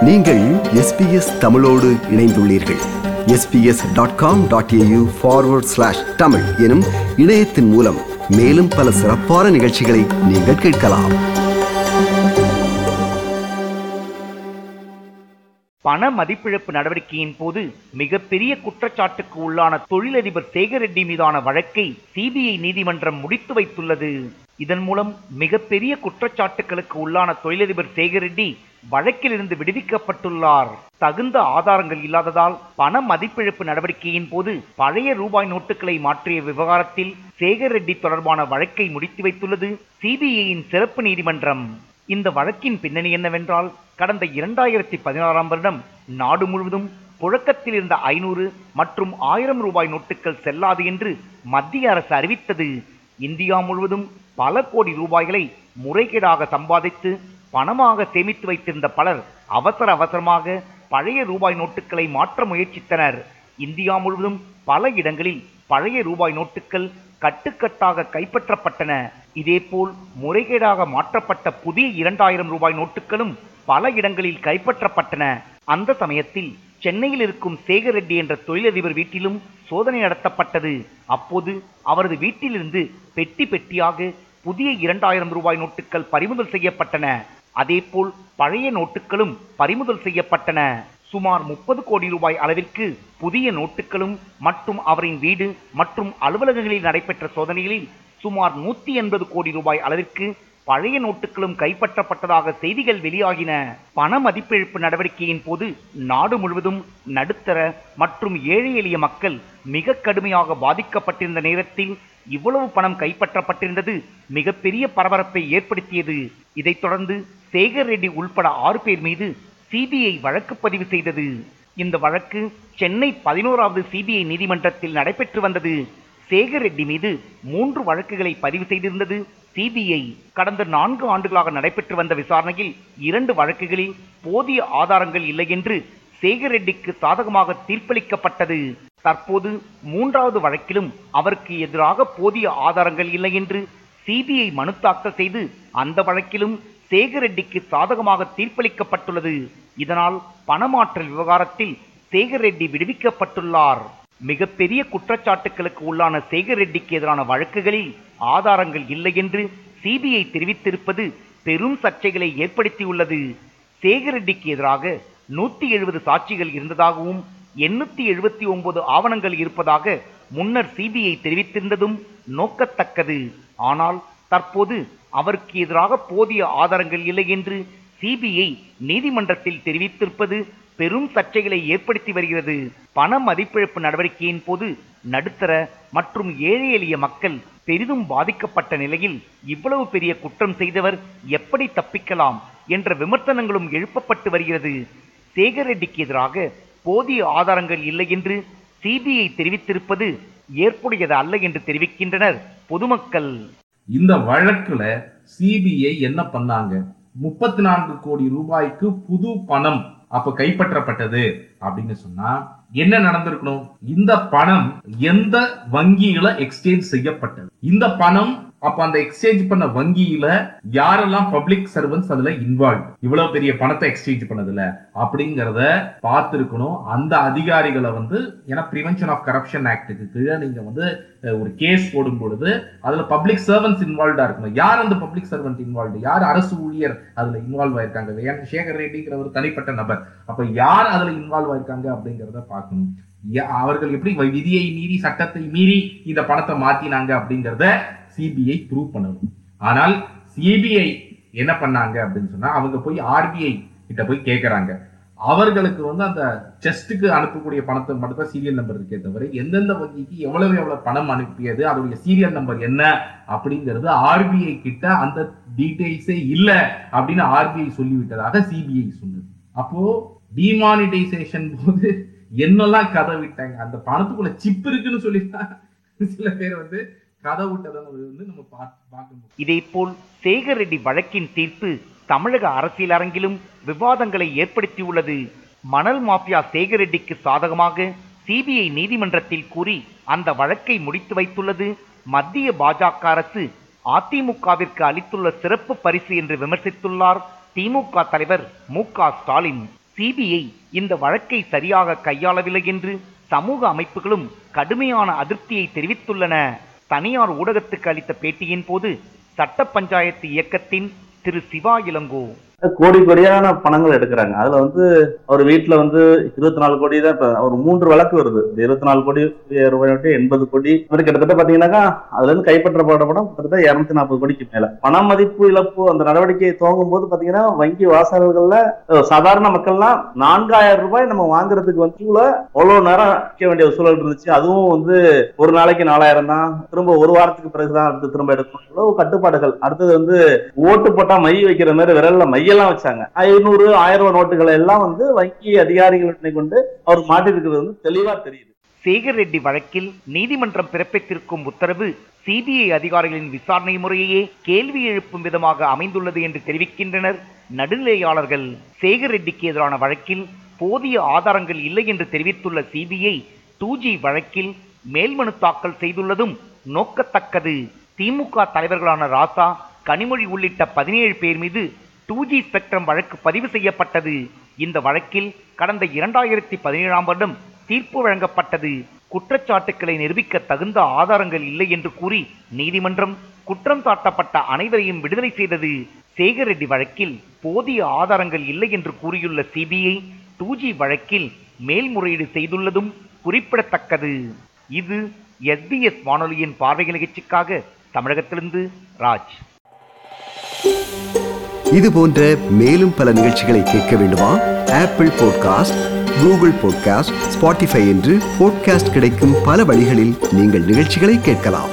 நீங்கள் எஸ்பிஎஸ் தமிழோடு இணைந்துள்ளீர்கள் SBS dot com dot AU forward slash Tamil எனும் இணையத்தின் மூலம் மேலும் பல சிறப்பான நிகழ்ச்சிகளை நீங்கள் கேட்கலாம் பண மதிப்பிழப்பு நடவடிக்கையின் போது மிகப்பெரிய குற்றச்சாட்டுக்கு உள்ளான தொழிலதிபர் சேகர் ரெட்டி மீதான வழக்கை சிபிஐ நீதிமன்றம் முடித்து வைத்துள்ளது இதன் மூலம் மிகப்பெரிய குற்றச்சாட்டுகளுக்கு உள்ளான தொழிலதிபர் சேகர் ரெட்டி வழக்கிலிருந்து விடுவிக்கப்பட்டுள்ளார் தகுந்த ஆதாரங்கள் இல்லாததால் பண மதிப்பிழப்பு நடவடிக்கையின் போது பழைய ரூபாய் நோட்டுகளை மாற்றிய விவகாரத்தில் சேகர் ரெட்டி தொடர்பான வழக்கை முடித்து வைத்துள்ளது சிபிஐயின் சிறப்பு நீதிமன்றம் இந்த வழக்கின் பின்னணி என்னவென்றால் கடந்த இரண்டாயிரத்தி பதினாறாம் வருடம் நாடு முழுவதும் புழக்கத்தில் இருந்த ஐநூறு மற்றும் ஆயிரம் ரூபாய் நோட்டுகள் செல்லாது என்று மத்திய அரசு அறிவித்தது இந்தியா முழுவதும் பல கோடி ரூபாய்களை முறைகேடாக சம்பாதித்து பணமாக சேமித்து வைத்திருந்த பலர் அவசர அவசரமாக பழைய ரூபாய் நோட்டுகளை மாற்ற முயற்சித்தனர் இந்தியா முழுவதும் பல இடங்களில் பழைய ரூபாய் நோட்டுகள் கட்டுக்கட்டாக கைப்பற்றப்பட்டன இதேபோல் முறைகேடாக மாற்றப்பட்ட புதிய இரண்டாயிரம் ரூபாய் நோட்டுகளும் பல இடங்களில் கைப்பற்றப்பட்டன அந்த சமயத்தில் சென்னையில் இருக்கும் சேகர் ரெட்டி என்ற தொழிலதிபர் வீட்டிலும் சோதனை நடத்தப்பட்டது அப்போது அவரது வீட்டிலிருந்து பெட்டி பெட்டியாக புதிய இரண்டாயிரம் ரூபாய் நோட்டுகள் பறிமுதல் செய்யப்பட்டன அதேபோல் பழைய நோட்டுகளும் பறிமுதல் செய்யப்பட்டன சுமார் முப்பது கோடி ரூபாய் அளவிற்கு புதிய நோட்டுகளும் மற்றும் அவரின் வீடு மற்றும் அலுவலகங்களில் நடைபெற்ற சோதனைகளில் சுமார் நூத்தி எண்பது கோடி ரூபாய் அளவிற்கு பழைய நோட்டுகளும் கைப்பற்றப்பட்டதாக செய்திகள் வெளியாகின பண மதிப்பிழப்பு நடவடிக்கையின் போது நாடு முழுவதும் நடுத்தர மற்றும் ஏழை எளிய மக்கள் மிக கடுமையாக பாதிக்கப்பட்டிருந்த நேரத்தில் இவ்வளவு பணம் கைப்பற்றப்பட்டிருந்தது மிகப்பெரிய பரபரப்பை ஏற்படுத்தியது இதைத் தொடர்ந்து சேகர் ரெட்டி உள்பட ஆறு பேர் மீது சிபிஐ வழக்கு பதிவு செய்தது இந்த வழக்கு சென்னை பதினோராவது சிபிஐ நீதிமன்றத்தில் நடைபெற்று வந்தது சேகர் ரெட்டி மீது மூன்று வழக்குகளை பதிவு செய்திருந்தது சிபிஐ கடந்த நான்கு ஆண்டுகளாக நடைபெற்று வந்த விசாரணையில் இரண்டு வழக்குகளில் போதிய ஆதாரங்கள் இல்லை என்று சேகர் ரெட்டிக்கு சாதகமாக தீர்ப்பளிக்கப்பட்டது தற்போது மூன்றாவது வழக்கிலும் அவருக்கு எதிராக போதிய ஆதாரங்கள் இல்லை என்று சிபிஐ மனு தாக்கல் செய்து அந்த வழக்கிலும் சேகர் ரெட்டிக்கு சாதகமாக தீர்ப்பளிக்கப்பட்டுள்ளது இதனால் பணமாற்றல் விவகாரத்தில் சேகர் ரெட்டி விடுவிக்கப்பட்டுள்ளார் மிகப்பெரிய குற்றச்சாட்டுகளுக்கு உள்ளான சேகர் ரெட்டிக்கு எதிரான வழக்குகளில் ஆதாரங்கள் இல்லை என்று சிபிஐ தெரிவித்திருப்பது பெரும் சர்ச்சைகளை ஏற்படுத்தியுள்ளது சேகர் ரெட்டிக்கு எதிராக நூத்தி எழுபது சாட்சிகள் இருந்ததாகவும் எண்ணூத்தி எழுபத்தி ஒன்பது ஆவணங்கள் இருப்பதாக முன்னர் சிபிஐ தெரிவித்திருந்ததும் நோக்கத்தக்கது ஆனால் தற்போது அவருக்கு எதிராக போதிய ஆதாரங்கள் இல்லை என்று சிபிஐ நீதிமன்றத்தில் தெரிவித்திருப்பது பெரும் சர்ச்சைகளை ஏற்படுத்தி வருகிறது பண மதிப்பிழப்பு நடவடிக்கையின் போது நடுத்தர மற்றும் ஏழை எளிய மக்கள் பெரிதும் பாதிக்கப்பட்ட நிலையில் இவ்வளவு பெரிய குற்றம் செய்தவர் எப்படி தப்பிக்கலாம் என்ற விமர்சனங்களும் எழுப்பப்பட்டு வருகிறது சேகர் ரெட்டிக்கு எதிராக போதிய ஆதாரங்கள் இல்லை என்று சிபிஐ தெரிவித்திருப்பது ஏற்புடையது அல்ல என்று தெரிவிக்கின்றனர் பொதுமக்கள் இந்த வழக்குல சிபிஐ என்ன பண்ணாங்க முப்பத்தி நான்கு கோடி ரூபாய்க்கு புது பணம் அப்ப கைப்பற்றப்பட்டது அப்படின்னு சொன்னா என்ன நடந்திருக்கணும் இந்த பணம் எந்த வங்கியில எக்ஸ்சேஞ்ச் செய்யப்பட்டது இந்த பணம் அப்ப அந்த எக்ஸ்சேஞ்ச் பண்ண வங்கியில யாரெல்லாம் பப்ளிக் சர்வன்ஸ் அதுல இன்வால்வ் இவ்வளவு பெரிய பணத்தை எக்ஸ்சேஞ்ச் பண்ணதுல அப்படிங்கறத பார்த்திருக்கணும் அந்த அதிகாரிகளை வந்து ஏன்னா பிரிவென்ஷன் ஆஃப் கரப்ஷன் ஆக்டுக்கு கீழே நீங்க வந்து அஹ், ஒரு கேஸ் போடும் பொழுது அதுல பப்ளிக் சர்வன்ஸ் இன்வால்வ்டா இருக்கணும் யார் அந்த பப்ளிக் சர்வன்ட் இன்வால்வ்டு யார் அரசு ஊழியர் அதுல இன்வால்வ் ஆயிருக்காங்க ஏன் சேகர் ரெட்டிங்கிற ஒரு தனிப்பட்ட நபர் அப்ப யார் அதுல இன்வால்வ் ஆயிருக்காங்க அப்படிங்கறத பார்க்கணும் யா- அவர்கள் எப்படி விதியை மீறி சட்டத்தை மீறி இந்த பணத்தை மாத்தினாங்க அப்படிங்கறத சிபிஐ ப்ரூவ் பண்ணணும் ஆனால் சிபிஐ என்ன பண்ணாங்க அப்படின்னு சொன்னா அவங்க போய் ஆர்பிஐ கிட்ட போய் கேக்குறாங்க அவர்களுக்கு வந்து அந்த செஸ்ட்டுக்கு அனுப்பக்கூடிய பணத்தை மட்டும் தான் சீரியல் நம்பர் இருக்கே தவிர எந்தெந்த வங்கிக்கு எவ்வளவு எவ்வளவு பணம் அனுப்பியது அதோடைய சீரியல் நம்பர் என்ன அப்படிங்கிறது ஆர்பிஐ கிட்ட அந்த டீடைல்ஸே இல்ல அப்படின்னு ஆர்பிஐ சொல்லிவிட்டதாக சிபிஐ சொன்னது அப்போ டிமானிட்டைசேஷன் போது என்னெல்லாம் கதை விட்டாங்க அந்த பணத்துக்குள்ள சிப் இருக்குன்னு சொல்லி சில பேர் வந்து கதை விட்டதை வந்து நம்ம பார்த்து பார்க்க முடியும் இதேபோல் சேகர் ரெட்டி வழக்கின் தீர்ப்பு தமிழக அரசியல் அரங்கிலும் விவாதங்களை ஏற்படுத்தியுள்ளது மணல் மாஃபியா சேகர் ரெட்டிக்கு சாதகமாக சிபிஐ நீதிமன்றத்தில் கூறி அந்த வழக்கை முடித்து வைத்துள்ளது மத்திய பாஜக அரசு அதிமுகவிற்கு அளித்துள்ள சிறப்பு பரிசு என்று விமர்சித்துள்ளார் திமுக தலைவர் மு க ஸ்டாலின் சிபிஐ இந்த வழக்கை சரியாக கையாளவில்லை என்று சமூக அமைப்புகளும் கடுமையான அதிருப்தியை தெரிவித்துள்ளன தனியார் ஊடகத்துக்கு அளித்த பேட்டியின் போது சட்ட பஞ்சாயத்து இயக்கத்தின் திரு சிவா இளங்கோ கோடி கோடியான பணங்கள் எடுக்கிறாங்க அதுல வந்து அவர் வீட்டுல வந்து இருபத்தி நாலு கோடி தான் இப்ப ஒரு மூன்று வழக்கு வருது இந்த இருபத்தி நாலு கோடி ரூபாய் விட்டு எண்பது கோடி இது மாதிரி கிட்டத்தட்ட பாத்தீங்கன்னாக்கா அதுல இருந்து கைப்பற்றப்பட்ட படம் கிட்டத்தட்ட இருநூத்தி நாற்பது கோடிக்கு மேல பண மதிப்பு இழப்பு அந்த நடவடிக்கையை துவங்கும் போது பாத்தீங்கன்னா வங்கி வாசகர்கள்ல அஹ், சாதாரண மக்கள்லாம் நான்காயிரம் ரூபாய் நம்ம வாங்குறதுக்கு வந்து கூட அவ்வளவு நேரம் நிக்க வேண்டிய ஒரு சூழல் இருந்துச்சு அதுவும் வந்து ஒரு நாளைக்கு நாலாயிரம் தான் திரும்ப ஒரு வாரத்துக்கு பிறகுதான் அடுத்து திரும்ப எடுக்கணும் இவ்வளவு கட்டுப்பாடுகள் அடுத்தது வந்து ஓட்டு போட்டா மை வைக்கிற மாதிரி விரல்ல மையெல்லாம் வச்சாங்க ஐநூறு ஆயிரம் ரூபாய் நோட்டுகளை எல்லாம் வந்து வங்கி அதிகாரிகளை கொண்டு அவர் மாட்டிருக்கிறது வந்து தெளிவா தெரியுது சேகர் ரெட்டி வழக்கில் நீதிமன்றம் பிறப்பித்திருக்கும் உத்தரவு சிபிஐ அதிகாரிகளின் விசாரணை முறையையே கேள்வி எழுப்பும் விதமாக அமைந்துள்ளது என்று தெரிவிக்கின்றனர் நடுநிலையாளர்கள் சேகர் ரெட்டிக்கு எதிரான வழக்கில் போதிய ஆதாரங்கள் இல்லை என்று தெரிவித்துள்ள சிபிஐ டூ ஜி வழக்கில் மேல்மனு தாக்கல் செய்துள்ளதும் நோக்கத்தக்கது திமுக தலைவர்களான ராசா கனிமொழி உள்ளிட்ட பதினேழு பேர் மீது டூ ஜி ஸ்பெக்ட்ரம் வழக்கு பதிவு செய்யப்பட்டது இந்த வழக்கில் கடந்த இரண்டாயிரத்தி பதினேழாம் வருடம் தீர்ப்பு வழங்கப்பட்டது குற்றச்சாட்டுக்களை நிரூபிக்க தகுந்த ஆதாரங்கள் இல்லை என்று கூறி நீதிமன்றம் குற்றம் சாட்டப்பட்ட அனைவரையும் விடுதலை செய்தது சேகர் ரெட்டி வழக்கில் போதிய ஆதாரங்கள் இல்லை என்று கூறியுள்ள சிபிஐ டூ ஜி வழக்கில் மேல்முறையீடு செய்துள்ளதும் குறிப்பிடத்தக்கது இது எஸ்பிஎஸ் வானொலியின் பார்வை நிகழ்ச்சிக்காக தமிழகத்திலிருந்து ராஜ் இது போன்ற மேலும் பல நிகழ்ச்சிகளை கேட்க வேண்டுமா Apple podcast Google podcast Spotify என்று பாட்காஸ்ட் கிடைக்கும் பல வழிகளில் நீங்கள் நிகழ்ச்சிகளை கேட்கலாம்